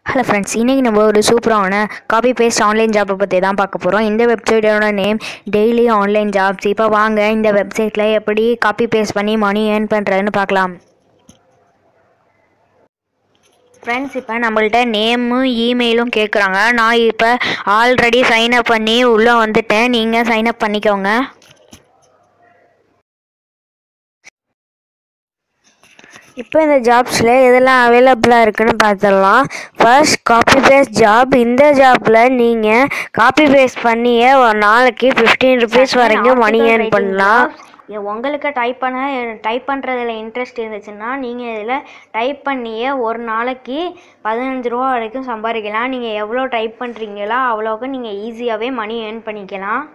hello friends இன்றைக்கி நம்ம ஒரு சூப்பரான காப்பி பேஸ்ட் ஆன்லைன் ஜாப்பை பற்றி தான் பார்க்க போகிறோம் இந்த வெப்சைட்டோட நேம் டெய்லி ஆன்லைன் ஜாப்ஸ் இப்போ வாங்க இந்த வெப்சைட்டில் எப்படி காப்பி பேஸ்ட் பண்ணி மணி ஏர்ன் பண்ணுறதுன்னு பார்க்கலாம் ஃப்ரெண்ட்ஸ் இப்போ நம்மள்ட்ட நேமும் இமெயிலும் கேட்குறாங்க நான் இப்போ ஆல்ரெடி சைன் அப் பண்ணி உள்ளே வந்துட்டேன் நீங்கள் சைன் அப் பண்ணிக்கோங்க இப்போ இந்த ஜாப்ஸில் எதெல்லாம் அவைலபிளாக இருக்குன்னு பார்த்துடலாம் ஃபர்ஸ்ட் காப்பி பேஸ்ட் ஜாப் இந்த ஜாப்பில் நீங்கள் காப்பி பேஸ்ட் பண்ணியே ஒரு நாளைக்கு ஃபிஃப்டீன் ருபீஸ் வரைக்கும் மணி ஏர்ன் பண்ணலாம் உங்களுக்கு டைப் பண்ண டைப் பண்ணுறதுல இன்ட்ரெஸ்ட் இருந்துச்சுன்னா நீங்கள் இதில் டைப் பண்ணியே ஒரு நாளைக்கு பதினஞ்சு ரூபா வரைக்கும் சம்பாதிக்கலாம் நீங்கள் எவ்வளோ டைப் பண்ணுறீங்களோ அவ்வளோக்கு நீங்கள் ஈஸியாகவே மணி ஏர்ன் பண்ணிக்கலாம்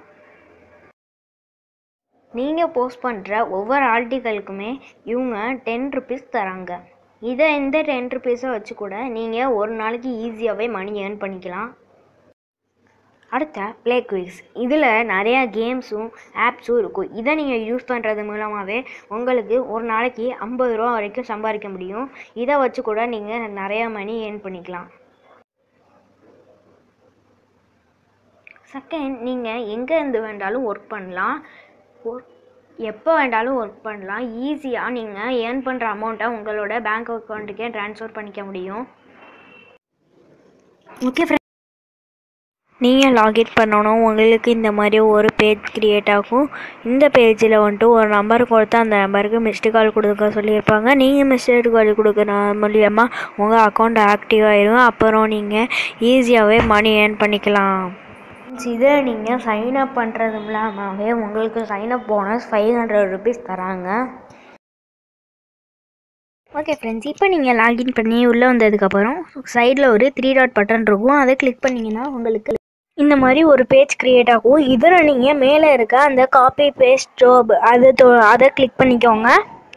நீங்கள் போஸ்ட் பண்ணுற ஒவ்வொரு ஆர்டிக்கலுக்குமே இவங்க டென் ருபீஸ் தராங்க இதை இந்த டென் ருபீஸை வச்சு கூட நீங்கள் ஒரு நாளைக்கு ஈஸியாகவே மணி ஏர்ன் பண்ணிக்கலாம் அடுத்த ப்ளே குயிஸ் இதில் நிறையா கேம்ஸும் ஆப்ஸும் இருக்கும் இதை நீங்கள் யூஸ் பண்ணுறது மூலமாகவே உங்களுக்கு ஒரு நாளைக்கு ஐம்பது ரூபா வரைக்கும் சம்பாதிக்க முடியும் இதை வச்சு கூட நீங்கள் நிறையா மணி ஏர்ன் பண்ணிக்கலாம் செகண்ட் நீங்கள் எங்கே இருந்து வேண்டாலும் ஒர்க் பண்ணலாம் ஒர்க் எப்போ வேண்டாலும் ஒர்க் பண்ணலாம் ஈஸியாக நீங்கள் ஏர்ன் பண்ணுற அமௌண்ட்டை உங்களோட பேங்க் அக்கௌண்ட்டுக்கே ட்ரான்ஸ்ஃபர் பண்ணிக்க முடியும் ஓகே ஃப்ரெண்ட் நீங்கள் லாகின் பண்ணணும் உங்களுக்கு இந்த மாதிரி ஒரு பேஜ் க்ரியேட் ஆகும் இந்த பேஜில் வந்துட்டு ஒரு நம்பர் கொடுத்து அந்த நம்பருக்கு மிஸ்டு கால் கொடுக்க சொல்லியிருப்பாங்க நீங்கள் மிஸ்டு கால் கொடுக்குற மூலியமாக உங்கள் அக்கௌண்ட் ஆக்டிவ் ஆயிரும் அப்புறம் நீங்கள் ஈஸியாகவே மணி ஏர்ன் பண்ணிக்கலாம் இதை நீங்கள் சைன் அப் பண்ணுறது இல்லாமவே உங்களுக்கு sign up bonus five hundred rupees தராங்க ஓகே ஃப்ரெண்ட்ஸ் இப்போ நீங்கள் லாகின் பண்ணி உள்ளே வந்ததுக்கப்புறம் சைடில் ஒரு த்ரீ டாட் பட்டன் இருக்கும் அதை கிளிக் பண்ணிங்கன்னா உங்களுக்கு இந்த மாதிரி ஒரு பேஜ் க்ரியேட் ஆகும் இதில் நீங்கள் மேலே இருக்க அந்த காப்பி பேஸ்ட் ஜாப் அதை தொ- அதை கிளிக் பண்ணிக்கோங்க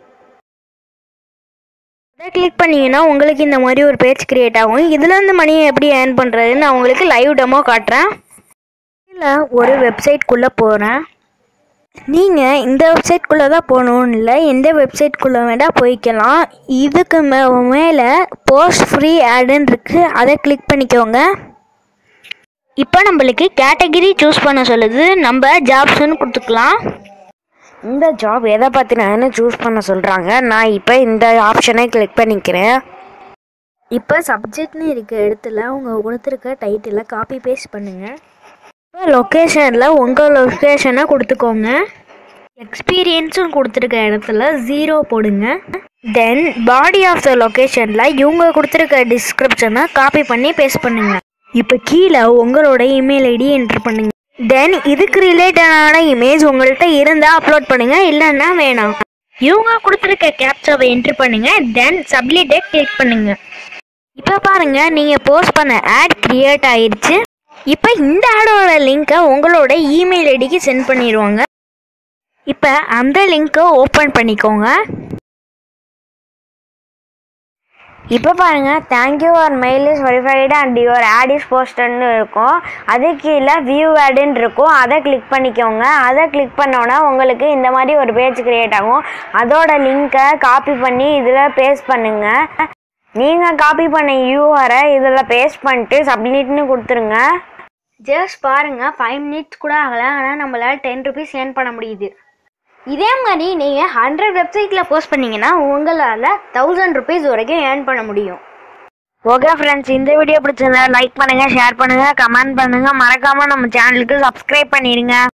அதை கிளிக் பண்ணிங்கன்னா உங்களுக்கு இந்த மாதிரி ஒரு பேஜ் க்ரியேட் ஆகும் இதில் இந்த மணியை எப்படி ஏர்ன் பண்ணுறதுன்னு நான் உங்களுக்கு லைவ் டெமோ காட்டுறேன் இல்லை ஒரு வெப்சைட்குள்ளே போகிறேன் நீங்கள் இந்த வெப்சைட்குள்ளே தான் போகணுன்னு இல்லை எந்த வெப்சைட்குள்ளே வேணால் போய்க்கலாம் இதுக்கு மே மேலே போஸ்ட் ஃப்ரீ ஆடுன்னு இருக்குது அதை கிளிக் பண்ணிக்கோங்க இப்போ நம்மளுக்கு கேட்டகிரி சூஸ் பண்ண சொல்லுது நம்ம ஜாப்ஸ்னு கொடுத்துக்கலாம் இந்த ஜாப் எதை பற்றினு சூஸ் பண்ண சொல்கிறாங்க நான் இப்போ இந்த ஆப்ஷனை கிளிக் பண்ணிக்கிறேன் இப்போ சப்ஜெக்ட்னு இருக்க இடத்துல உங்கள் கொடுத்துருக்க டைட்டிலை காப்பி பேஸ்ட் பண்ணுங்கள் இப்போ லொக்கேஷனில் உங்கள் லொக்கேஷனை கொடுத்துக்கோங்க எக்ஸ்பீரியன்ஸும் கொடுத்துருக்க இடத்துல ஜீரோ போடுங்க தென் பாடி ஆஃப் த லொக்கேஷனில் இவங்க கொடுத்துருக்க டிஸ்கிரிப்ஷனை காப்பி பண்ணி பேஸ்ட் பண்ணுங்க இப்போ கீழே உங்களோட இமெயில் ஐடி என்ட்ரு பண்ணுங்க தென் இதுக்கு ரிலேட்டடான இமேஜ் உங்கள்கிட்ட இருந்தால் அப்லோட் பண்ணுங்க இல்லைன்னா வேணாம் இவங்க கொடுத்துருக்க கேப்சாவை என்ட்ரு பண்ணுங்க தென் சப்மிட்டை கிளிக் பண்ணுங்க இப்போ பாருங்க நீங்கள் போஸ்ட் பண்ண ஆட் கிரியேட் ஆயிருச்சு இப்போ இந்த ஆடோட லிங்க்கை உங்களோட இமெயில் ஐடிக்கு சென்ட் பண்ணிடுவாங்க இப்போ அந்த லிங்க்கை ஓப்பன் பண்ணிக்கோங்க இப்போ பாருங்கள் thank you your mail is verified and your ad is போஸ்டட்னு இருக்கும் அது கீழே வியூ ஆடுன்னு இருக்கும் அதை கிளிக் பண்ணிக்கோங்க அதை கிளிக் பண்ணோன்னா உங்களுக்கு இந்த மாதிரி ஒரு பேஜ் கிரியேட் ஆகும் அதோட லிங்க்கை காப்பி பண்ணி இதில் பேஸ்ட் பண்ணுங்கள் நீங்கள் காப்பி பண்ண யூஆரை இதில் பேஸ்ட் பண்ணிட்டு சப்மிட்னு கொடுத்துருங்க ஜஸ்ட் பாருங்கள் ஃபைவ் மினிட்ஸ் கூட ஆகலை ஆனால் நம்மளால் டென் ருபீஸ் ஏர்ன் பண்ண முடியுது இதே மாதிரி நீங்கள் ஹண்ட்ரட் வெப்சைட்டில் போஸ்ட் பண்ணீங்கன்னா உங்களால் தௌசண்ட் ருபீஸ் வரைக்கும் ஏர்ன் பண்ண முடியும் ஓகே ஃப்ரெண்ட்ஸ் இந்த வீடியோ பிடிச்சிருந்தா லைக் பண்ணுங்கள் ஷேர் பண்ணுங்கள் கமெண்ட் பண்ணுங்கள் மறக்காமல் நம்ம சேனலுக்கு சப்ஸ்கிரைப் பண்ணிடுங்க